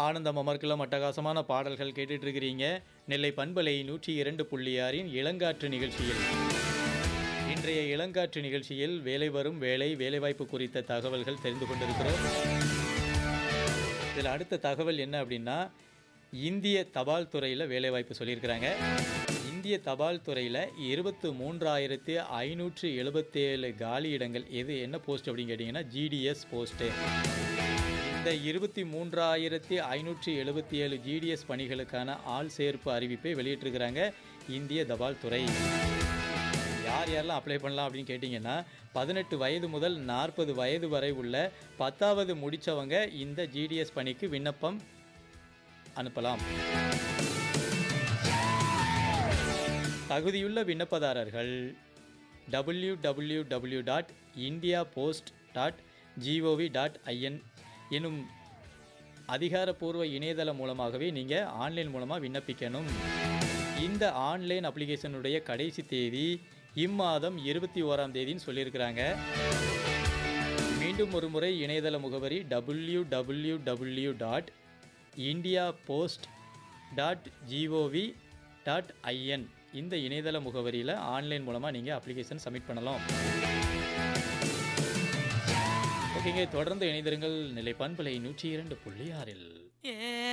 ஆனந்தம் அமர்க்கலாம் அட்டகாசமான பாடல்கள் கேட்டுட்டு இருக்கிறீங்க நெல்லை பண்பலை நூற்றி இரண்டு புள்ளி ஆறின் இளங்காற்று நிகழ்ச்சியில் இன்றைய இளங்காற்று நிகழ்ச்சியில் வேலை வரும் வேலை வேலைவாய்ப்பு குறித்த தகவல்கள் தெரிந்து கொண்டிருக்கிறோம் இதில் அடுத்த தகவல் என்ன அப்படின்னா இந்திய தபால் துறையில் வேலைவாய்ப்பு சொல்லியிருக்கிறாங்க இந்திய தபால் துறையில் இருபத்து மூன்றாயிரத்தி ஐநூற்று எழுபத்தேழு காலி இடங்கள் எது என்ன போஸ்ட் அப்படின்னு கேட்டிங்கன்னா ஜிடிஎஸ் போஸ்ட்டு இந்த இருபத்தி மூன்றாயிரத்தி ஐநூற்றி எழுபத்தி ஏழு ஜிடிஎஸ் பணிகளுக்கான ஆள் சேர்ப்பு அறிவிப்பை வெளியிட்டிருக்கிறாங்க இந்திய தபால் துறை யார் யாரெல்லாம் அப்ளை பண்ணலாம் அப்படின்னு கேட்டிங்கன்னா பதினெட்டு வயது முதல் நாற்பது வயது வரை உள்ள பத்தாவது முடித்தவங்க இந்த ஜிடிஎஸ் பணிக்கு விண்ணப்பம் அனுப்பலாம் தகுதியுள்ள விண்ணப்பதாரர்கள் W W W dot India post dot GOV dot IN எனும் அதிகாரப்பூர்வ இணையதளம் மூலமாகவே நீங்கள் ஆன்லைன் மூலமாக விண்ணப்பிக்கணும் இந்த ஆன்லைன் அப்ளிகேஷனுடைய கடைசி தேதி இம்மாதம் இருபத்தி ஓராம் தேதின்னு சொல்லியிருக்கிறாங்க மீண்டும் ஒரு முறை இணையதள முகவரி W W W dot India post dot GOV dot IN இந்த இணையதள முகவரியில் ஆன்லைன் மூலமாக நீங்கள் அப்ளிகேஷன் சப்மிட் பண்ணலாம் ஓகேங்க தொடர்ந்து இணைந்திருங்கள் நிலை பண்பலை நூற்றி இரண்டு புள்ளி ஆறில்